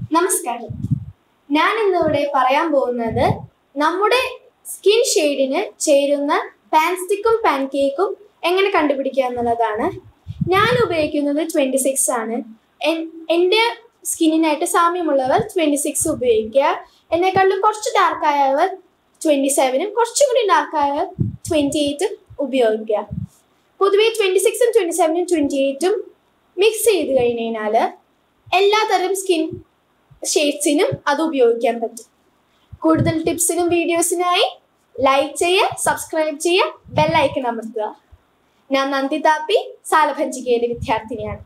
നമസ്കാരം ഞാൻ ഇന്നിവിടെ പറയാൻ പോകുന്നത് നമ്മുടെ സ്കിൻ ഷെയ്ഡിന് ചേരുന്ന പാൻസ്റ്റിക്കും പാൻകേക്കും എങ്ങനെ കണ്ടുപിടിക്കുക എന്നുള്ളതാണ് ഞാൻ ഉപയോഗിക്കുന്നത് ട്വൻറ്റി സിക്സ് ആണ് എൻ- എൻ്റെ സ്കിന്നിനായിട്ട് സാമ്യമുള്ളവർ ട്വൻറ്റി സിക്സ് ഉപയോഗിക്കുക എന്നെക്കാളും കുറച്ച് ഡാർക്കായവർ ട്വൻറ്റി സെവനും കുറച്ചും കൂടി ഡാർക്കായവർ ട്വൻറ്റി എയ്റ്റും ഉപയോഗിക്കുക പൊതുവേ ട്വൻറ്റി സിക്സും ട്വൻറ്റി സെവനും ട്വൻറ്റി എയ്റ്റും മിക്സ് ചെയ്ത് കഴിഞ്ഞ് കഴിഞ്ഞാൽ എല്ലാതരം സ്കിൻ ഷെയ്ഡ്സിനും അത് ഉപയോഗിക്കാൻ പറ്റും കൂടുതൽ ടിപ്സിനും വീഡിയോസിനായി ലൈക്ക് ചെയ്യുക സബ്സ്ക്രൈബ് ചെയ്യുക ബെല്ലൈക്കൺ അമർത്തുക ഞാൻ നന്ദി താപ്പി സാലഭഞ്ചികയിലെ വിദ്യാർത്ഥിനിയാണ്